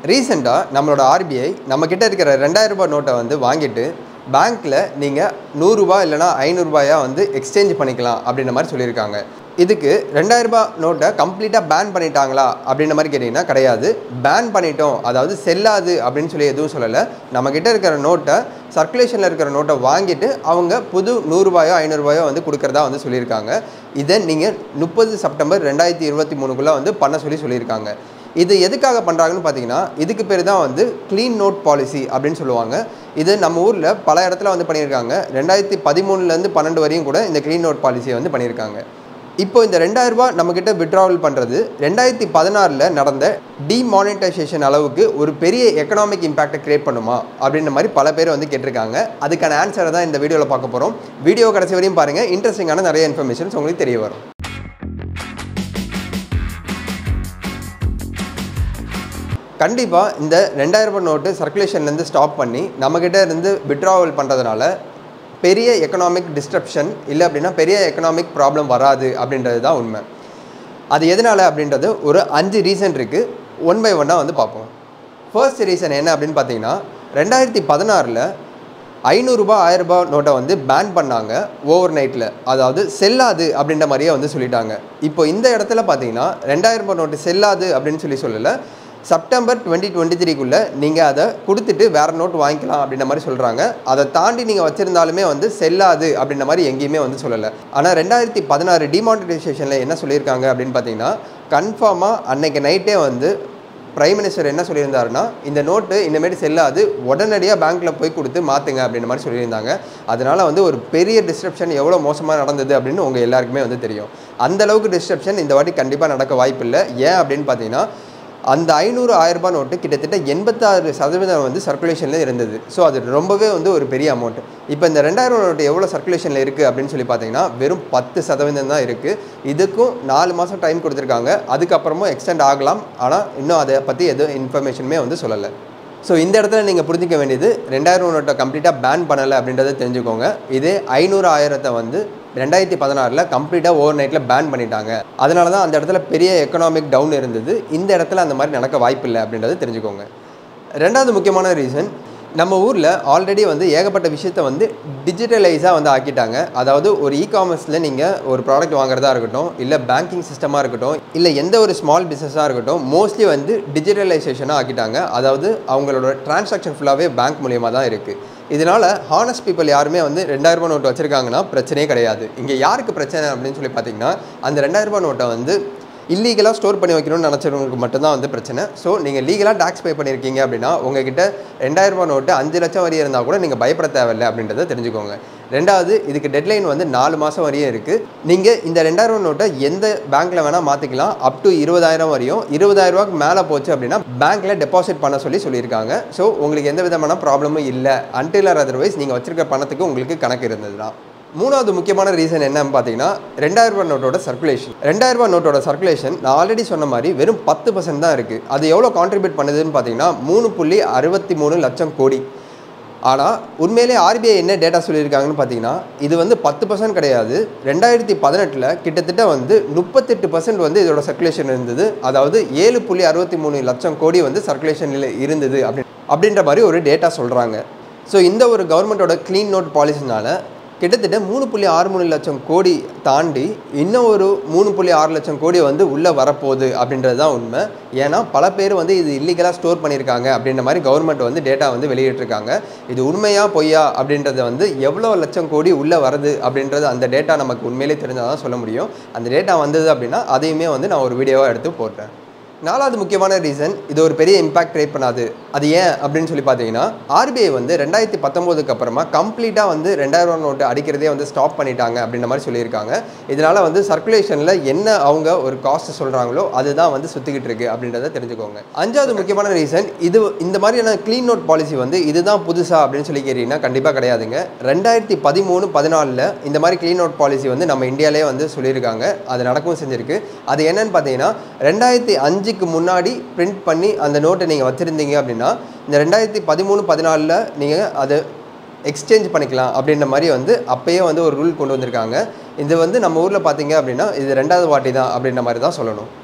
ரீசெண்டாக நம்மளோட ஆர்பிஐ நம்மக்கிட்ட இருக்கிற ரெண்டாயிரம் ரூபாய் நோட்டை வந்து வாங்கிட்டு பேங்க்கில் நீங்கள் நூறுரூபா இல்லைனா ஐநூறுரூபாயா வந்து எக்ஸ்சேஞ்ச் பண்ணிக்கலாம் அப்படின்ற மாதிரி சொல்லியிருக்காங்க இதுக்கு ரெண்டாயிரம் ரூபாய் நோட்டை கம்ப்ளீட்டாக பேன் பண்ணிட்டாங்களா அப்படின்ற மாதிரி கேட்டிங்கன்னா கிடையாது பேன் பண்ணிட்டோம் அதாவது செல்லாது அப்படின்னு சொல்லி எதுவும் சொல்லலை நம்மக்கிட்ட இருக்கிற நோட்டை சர்க்குலேஷனில் இருக்கிற நோட்டை வாங்கிட்டு அவங்க புது நூறுரூபாயோ ஐநூறுரூபாயோ வந்து கொடுக்குறதா வந்து சொல்லியிருக்காங்க இதை நீங்கள் முப்பது செப்டம்பர் ரெண்டாயிரத்தி இருபத்தி மூணுக்குள்ளே வந்து பண்ண சொல்லி சொல்லியிருக்காங்க இது எதுக்காக பண்ணுறாங்கன்னு பார்த்தீங்கன்னா இதுக்கு பேர் தான் வந்து க்ளீன் நோட் பாலிசி அப்படின்னு சொல்லுவாங்க இது நம்ம ஊரில் பல இடத்துல வந்து பண்ணியிருக்காங்க ரெண்டாயிரத்தி பதிமூணுலேருந்து பன்னெண்டு வரையும் கூட இந்த க்ளீன் நோட் பாலிசியை வந்து பண்ணியிருக்காங்க இப்போ இந்த ரெண்டாயிரம் ரூபாய் நம்மக்கிட்ட விட்ராவல் பண்ணுறது ரெண்டாயிரத்தி பதினாறில் நடந்த டிமானிட்டைசேஷன் அளவுக்கு ஒரு பெரிய எக்கனாமிக் இம்பேக்டை கிரியேட் பண்ணுமா அப்படின்ற மாதிரி பல பேர் வந்து கேட்டிருக்காங்க அதுக்கான ஆன்சரை தான் இந்த வீடியோவில் பார்க்க போகிறோம் வீடியோ கடைசி வரையும் பாருங்கள் இன்ட்ரெஸ்டிங்கான நிறைய இன்ஃபர்மேஷன்ஸ் உங்களுக்கு தெரிய வரும் கண்டிப்பாக இந்த ரெண்டாயிரம் ரூபாய் நோட்டு சர்க்குலேஷன்லேருந்து ஸ்டாப் பண்ணி நம்மக்கிட்ட இருந்து விட்ராவல் பண்ணுறதுனால பெரிய எக்கனாமிக் டிஸ்ட்ரப்ஷன் இல்லை அப்படின்னா பெரிய எக்கனாமிக் ப்ராப்ளம் வராது அப்படின்றது தான் உண்மை அது எதனால் அப்படின்றது ஒரு அஞ்சு ரீசன் இருக்குது ஒன் பை ஒன்னாக வந்து பார்ப்போம் ஃபர்ஸ்ட் ரீசன் என்ன அப்படின்னு பார்த்தீங்கன்னா ரெண்டாயிரத்தி பதினாறில் ஐநூறுரூபா ஆயிரரூபா நோட்டை வந்து பேன் பண்ணாங்க ஓவர் நைட்டில் அதாவது செல்லாது அப்படின்ற மாதிரியே வந்து சொல்லிட்டாங்க இப்போ இந்த இடத்துல பார்த்தீங்கன்னா ரெண்டாயிரம் ரூபாய் நோட்டு செல்லாது அப்படின்னு சொல்லி சொல்லலை செப்டம்பர் டுவெண்ட்டி டுவெண்ட்டி த்ரீக்குள்ளே நீங்கள் அதை கொடுத்துட்டு வேறு நோட் வாங்கிக்கலாம் அப்படின்ற மாதிரி சொல்கிறாங்க அதை தாண்டி நீங்கள் வச்சுருந்தாலுமே வந்து செல்லாது அப்படின்ற மாதிரி எங்கேயுமே வந்து சொல்லலை ஆனால் ரெண்டாயிரத்தி பதினாறு டிமானிட்டைசேஷனில் என்ன சொல்லியிருக்காங்க அப்படின்னு பார்த்தீங்கன்னா கன்ஃபார்மாக அன்னைக்கு நைட்டே வந்து பிரைம் மினிஸ்டர் என்ன சொல்லியிருந்தாருன்னா இந்த நோட்டு இனிமேட்டு செல்லாது உடனடியாக பேங்க்கில் போய் கொடுத்து மாற்றுங்க அப்படின்ற மாதிரி சொல்லியிருந்தாங்க அதனால் வந்து ஒரு பெரிய டிஸ்ட்ரப்ஷன் எவ்வளோ மோசமாக நடந்தது அப்படின்னு உங்கள் எல்லாருக்குமே வந்து தெரியும் அந்த அளவுக்கு டிஸ்ட்ரப்ஷன் இந்த வாட்டி கண்டிப்பாக நடக்க வாய்ப்பில்லை ஏன் அப்படின்னு பார்த்தீங்கன்னா அந்த ஐநூறு ஆயிரரூபா நோட்டு கிட்டத்தட்ட எண்பத்தாறு சதவீதம் வந்து சர்க்குலேஷனில் இருந்தது ஸோ அது ரொம்பவே வந்து ஒரு பெரிய அமௌண்ட் இப்போ இந்த ரெண்டாயிரம் நோட்டு எவ்வளோ சர்க்குலேஷனில் இருக்குது அப்படின்னு சொல்லி பார்த்தீங்கன்னா வெறும் பத்து சதவீதம் தான் இருக்குது இதுக்கும் நாலு மாதம் டைம் கொடுத்துருக்காங்க அதுக்கப்புறமும் எக்ஸ்டெண்ட் ஆகலாம் ஆனால் இன்னும் அதை பற்றி எதுவும் இன்ஃபர்மேஷனுமே வந்து சொல்லலை ஸோ இந்த இடத்துல நீங்கள் புரிஞ்சிக்க வேண்டியது ரெண்டாயிரம் நோட்டை கம்ப்ளீட்டாக பேன் பண்ணலை அப்படின்றத தெரிஞ்சுக்கோங்க இதே ஐநூறு ஆயிரத்தை வந்து ரெண்டாயிரத்தி பதினாறில் கம்ப்ளீட்டாக ஓவர் நைட்டில் பேன் பண்ணிட்டாங்க அதனால தான் அந்த இடத்துல பெரிய எக்கனாமிக் டவுன் இருந்தது இந்த இடத்துல அந்த மாதிரி நடக்க வாய்ப்பில்லை அப்படின்றத தெரிஞ்சுக்கோங்க ரெண்டாவது முக்கியமான ரீசன் நம்ம ஊரில் ஆல்ரெடி வந்து ஏகப்பட்ட விஷயத்த வந்து டிஜிட்டலைஸாக வந்து ஆக்கிட்டாங்க அதாவது ஒரு இ காமர்ஸில் நீங்கள் ஒரு ப்ராடக்ட் வாங்குறதா இருக்கட்டும் இல்லை பேங்கிங் சிஸ்டமாக இருக்கட்டும் இல்லை எந்த ஒரு ஸ்மால் பிஸ்னஸாக இருக்கட்டும் மோஸ்ட்லி வந்து டிஜிட்டலைசேஷனாக ஆக்கிட்டாங்க அதாவது அவங்களோட டிரான்சாக்ஷன் ஃபுல்லாகவே பேங்க் மூலியமாக தான் இருக்குது இதனால் ஹானஸ்ட் பீப்புள் யாருமே வந்து ரெண்டாயிரரூபா நோட்டு வச்சுருக்காங்கன்னா பிரச்சனையே கிடையாது இங்கே யாருக்கு பிரச்சனை அப்படின்னு சொல்லி பார்த்தீங்கன்னா அந்த ரெண்டாயிரரூபா நோட்டை வந்து இல்லீகலாக ஸ்டோர் பண்ணி வைக்கணும்னு நினச்சவங்களுக்கு மட்டும்தான் வந்து பிரச்சனை ஸோ நீங்கள் லீகலாக டேக்ஸ் பே பண்ணியிருக்கீங்க அப்படின்னா உங்ககிட்ட ரெண்டாயிரரூபா நோட்டு அஞ்சு லட்சம் வரி இருந்தால் கூட நீங்கள் பயப்பட தேவையில்லை அப்படின்றத தெரிஞ்சுக்கோங்க ரெண்டாவது இதுக்கு டெட்லைன் வந்து நாலு மாதம் வரையும் இருக்குது நீங்கள் இந்த ரெண்டாயிரம் நோட்டை எந்த பேங்க்கில் வேணால் மாற்றிக்கலாம் அப் டு இருபதாயிரம் வரையும் இருபதாயிரரூபாக்கு மேலே போச்சு அப்படின்னா பேங்க்கில் டெபாசிட் பண்ண சொல்லி சொல்லியிருக்காங்க ஸோ உங்களுக்கு எந்த விதமான ப்ராப்ளமும் இல்லை அன்டில் ஆர் அதர்வைஸ் நீங்கள் வச்சிருக்க பணத்துக்கு உங்களுக்கு கணக்கு இருந்தது தான் மூணாவது முக்கியமான ரீசன் என்னன்னு பார்த்தீங்கன்னா ரெண்டாயிரம் ரூபாய் நோட்டோட சர்க்குலேஷன் ரெண்டாயிரம் ரூபாய் நோட்டோட சர்க்குலேஷன் நான் ஆல்ரெடி சொன்ன மாதிரி வெறும் பத்து பர்சன்ட் தான் இருக்குது அது எவ்வளோ கான்ட்ரிபியூட் பண்ணுதுன்னு பார்த்தீங்கன்னா மூணு புள்ளி அறுபத்தி மூணு லட்சம் கோடி ஆனால் உண்மையிலே ஆர்பிஐ என்ன டேட்டா சொல்லியிருக்காங்கன்னு பார்த்தீங்கன்னா இது வந்து பத்து பர்சன்ட் கிடையாது ரெண்டாயிரத்தி பதினெட்டில் கிட்டத்தட்ட வந்து முப்பத்தெட்டு பர்சன்ட் வந்து இதோட சர்க்குலேஷன் இருந்தது அதாவது ஏழு புள்ளி அறுபத்தி மூணு லட்சம் கோடி வந்து சர்க்குலேஷனில் இருந்தது அப்படி அப்படின்ற மாதிரி ஒரு டேட்டா சொல்கிறாங்க ஸோ இந்த ஒரு கவர்மெண்ட்டோட க்ளீன் நோட் பாலிசினால கிட்டத்தட்ட மூணு புள்ளி ஆறு மூணு லட்சம் கோடி தாண்டி இன்னும் ஒரு மூணு புள்ளி ஆறு லட்சம் கோடி வந்து உள்ளே வரப்போகுது அப்படின்றது தான் உண்மை ஏன்னா பல பேர் வந்து இது இல்லீகலாக ஸ்டோர் பண்ணியிருக்காங்க அப்படின்ற மாதிரி கவர்மெண்ட் வந்து டேட்டா வந்து வெளியிட்டிருக்காங்க இது உண்மையா பொய்யா அப்படின்றத வந்து எவ்வளோ லட்சம் கோடி உள்ளே வருது அப்படின்றது அந்த டேட்டா நமக்கு உண்மையிலே தெரிஞ்சால் தான் சொல்ல முடியும் அந்த டேட்டா வந்தது அப்படின்னா அதையுமே வந்து நான் ஒரு வீடியோவாக எடுத்து போட்டேன் நாலாவது முக்கியமான ரீசன் இது ஒரு பெரிய இம்பாக்ட் கிரியேட் பண்ணாது அது ஏன் அப்படின்னு சொல்லி பார்த்தீங்கன்னா ஆர்பிஐ வந்து ரெண்டாயிரத்தி பத்தொம்போதுக்கு அப்புறமா கம்ப்ளீட்டாக வந்து ரெண்டாயிரம் நோட்டு அடிக்கிறதே வந்து ஸ்டாப் பண்ணிட்டாங்க அப்படின்ற மாதிரி சொல்லியிருக்காங்க இதனால் வந்து சர்க்குலேஷனில் என்ன அவங்க ஒரு காஸ்ட் சொல்கிறாங்களோ அதுதான் வந்து சுற்றிக்கிட்டு இருக்கு அப்படின்றத தெரிஞ்சுக்கோங்க அஞ்சாவது முக்கியமான ரீசன் இது இந்த மாதிரியான க்ளீன் நோட் பாலிசி வந்து இதுதான் புதுசா அப்படின்னு சொல்லி கேட்டீங்கன்னா கண்டிப்பாக கிடையாதுங்க ரெண்டாயிரத்தி பதிமூணு பதினாலில் இந்த மாதிரி க்ளீன் நோட் பாலிசி வந்து நம்ம இந்தியாவிலே வந்து சொல்லியிருக்காங்க அது நடக்கவும் செஞ்சிருக்கு அது என்னன்னு பார்த்தீங்கன்னா ரெண்டாயிரத்தி அஞ்சுக்கு முன்னாடி பிரிண்ட் பண்ணி அந்த நோட்டை நீங்கள் வச்சுருந்தீங்க அப்படின்னா இந்த ரெண்டாயிரத்தி பதிமூணு பதினாலில் நீங்கள் அதை எக்ஸ்சேஞ்ச் பண்ணிக்கலாம் அப்படின்ற மாதிரி வந்து அப்பயே வந்து ஒரு ரூல் கொண்டு வந்திருக்காங்க இது வந்து நம்ம ஊரில் பார்த்தீங்க அப்படின்னா இது ரெண்டாவது வாட்டி தான் அப்படின்ற மாதிரி தான் சொல்லணும்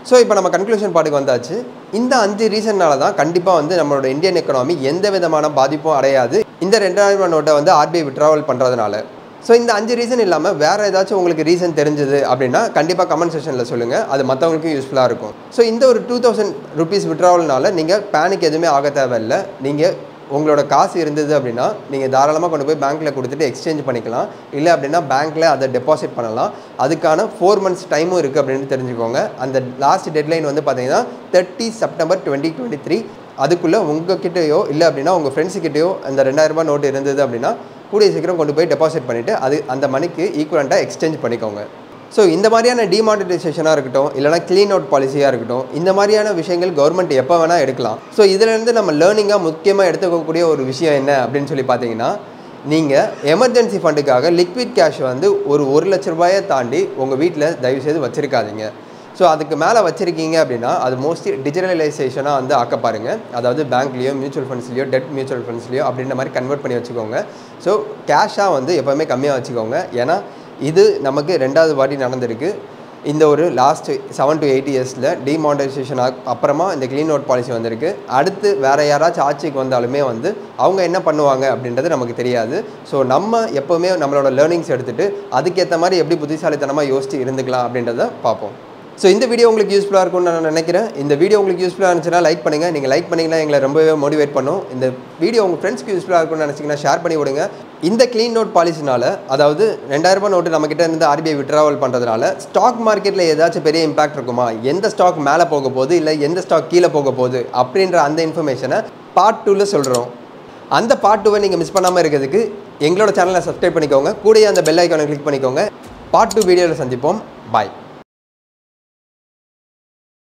ஸோ இப்போ நம்ம கன்க்ளூஷன் பாட்டுக்கு வந்தாச்சு இந்த அஞ்சு ரீசன்னால தான் கண்டிப்பாக வந்து நம்மளோட இந்தியன் எக்கனாமி எந்த விதமான பாதிப்பும் அடையாது இந்த ரெண்டாயிரம் ரூபாய் நோட்டை வந்து ஆர்பிஐ விட்ராவல் பண்ணுறதுனால ஸோ இந்த அஞ்சு ரீசன் இல்லாமல் வேறு ஏதாச்சும் உங்களுக்கு ரீசன் தெரிஞ்சது அப்படின்னா கண்டிப்பாக கமெண்ட் செஷனில் சொல்லுங்கள் அது மற்றவங்களுக்கும் யூஸ்ஃபுல்லாக இருக்கும் ஸோ இந்த ஒரு டூ தௌசண்ட் ருபீஸ் விட்ராவல்னால நீங்கள் பேனிக் எதுவுமே ஆக தேவையில்லை நீங்கள் உங்களோட காசு இருந்தது அப்படின்னா நீங்கள் தாராளமாக கொண்டு போய் பேங்க்கில் கொடுத்துட்டு எக்ஸ்சேஞ்ச் பண்ணிக்கலாம் இல்லை அப்படின்னா பேங்க்கில் அதை டெபாசிட் பண்ணலாம் அதுக்கான ஃபோர் மந்த்ஸ் டைமும் இருக்குது அப்படின்னு தெரிஞ்சுக்கோங்க அந்த லாஸ்ட் டெட்லைன் வந்து பார்த்தீங்கன்னா thirty September twenty twenty three அதுக்குள்ளே உங்ககிட்டயோ இல்லை அப்படின்னா உங்கள் ஃப்ரெண்ட்ஸுக்கிட்டயோ அந்த ரெண்டாயிரம் ரூபாய் நோட்டு இருந்தது அப்படின்னா கூடிய சீக்கிரம் கொண்டு போய் டெபாசிட் பண்ணிவிட்டு அது அந்த மணிக்கு ஈக்குவலண்ட்டாக எக்ஸ்சேஞ்ச் பண்ணிக்கோங்க ஸோ இந்த மாதிரியான டிமானிட்டைசேஷனாக இருக்கட்டும் இல்லைனா க்ளீன் அவுட் பாலிசியாக இருக்கட்டும் இந்த மாதிரியான விஷயங்கள் கவர்மெண்ட் எப்போ வேணால் எடுக்கலாம் ஸோ இதிலேருந்து நம்ம லேர்னிங்காக முக்கியமாக எடுத்துக்கக்கூடிய ஒரு விஷயம் என்ன அப்படின்னு சொல்லி பார்த்தீங்கன்னா நீங்கள் எமர்ஜென்சி ஃபண்டுக்காக லிக்விட் கேஷ் வந்து ஒரு ஒரு லட்ச ரூபாயை தாண்டி உங்கள் வீட்டில் தயவுசெய்து வச்சுருக்காதீங்க ஸோ அதுக்கு மேலே வச்சுருக்கீங்க அப்படின்னா அது மோஸ்ட்லி டிஜிட்டலைசேஷனாக வந்து ஆக்க பாருங்க அதாவது பேங்க்லேயோ மியூச்சுவல் ஃபண்ட்ஸ்லையோ டெட் மியூச்சுவல் ஃபண்ட்ஸ்லையோ அப்படின்ற மாதிரி கன்வெர்ட் பண்ணி வச்சுக்கோங்க ஸோ கேஷாக வந்து எப்போவுமே கம்மியாக வச்சுக்கோங்க ஏன்னா இது நமக்கு ரெண்டாவது வாட்டி நடந்திருக்கு இந்த ஒரு லாஸ்ட் செவன் டு எயிட் இயர்ஸில் டிமானிட்டைசேஷன் அப்புறமா இந்த க்ளீன் அவுட் பாலிசி வந்திருக்கு அடுத்து வேறு யாராச்சும் ஆட்சிக்கு வந்தாலுமே வந்து அவங்க என்ன பண்ணுவாங்க அப்படின்றது நமக்கு தெரியாது ஸோ நம்ம எப்போவுமே நம்மளோட லேர்னிங்ஸ் எடுத்துகிட்டு அதுக்கேற்ற மாதிரி எப்படி புத்திசாலித்தனமாக யோசிச்சு இருந்துக்கலாம் அப்படின்றத பார்ப்போம் ஸோ இந்த வீடியோ உங்களுக்கு யூஸ்ஃபுல்லாக இருக்கும்னு நான் நினைக்கிறேன் இந்த வீடியோ உங்களுக்கு யூஸ்ஃபுல்லாக இருந்துச்சுன்னா லைக் பண்ணுங்கள் நீங்கள் லைக் பண்ணிங்கன்னா எங்களை ரொம்பவே மோட்டிவேட் பண்ணும் இந்த வீடியோ உங்கள் ஃப்ரெண்ட்ஸ்க்கு யூஸ்ஃபுல்லாக இருக்கும்னு நினச்சிங்கன்னா ஷேர் பண்ணி விடுங்க இந்த க்ளீன் நோட் பாலிசினால அதாவது ரெண்டாயிரம் ரூபாய் நோட்டு நம்மக்கிட்ட இருந்து ஆர்பிஐ விட்ராவல் பண்ணுறதுனால ஸ்டாக் மார்க்கெட்டில் ஏதாச்சும் பெரிய இம்பாக்ட் இருக்குமா எந்த ஸ்டாக் மேலே போக போகுது இல்லை எந்த ஸ்டாக் கீழே போக போகுது அப்படின்ற அந்த இன்ஃபர்மேஷனை பார்ட் டூவில் சொல்கிறோம் அந்த பார்ட் டூவை நீங்கள் மிஸ் பண்ணாமல் இருக்கிறதுக்கு எங்களோட சேனலை சப்ஸ்கிரைப் பண்ணிக்கோங்க கூடயே அந்த பெல் ஐக்கானை கிளிக் பண்ணிக்கோங்க பார்ட் டூ வீடியோவில் சந்திப்போம் பாய்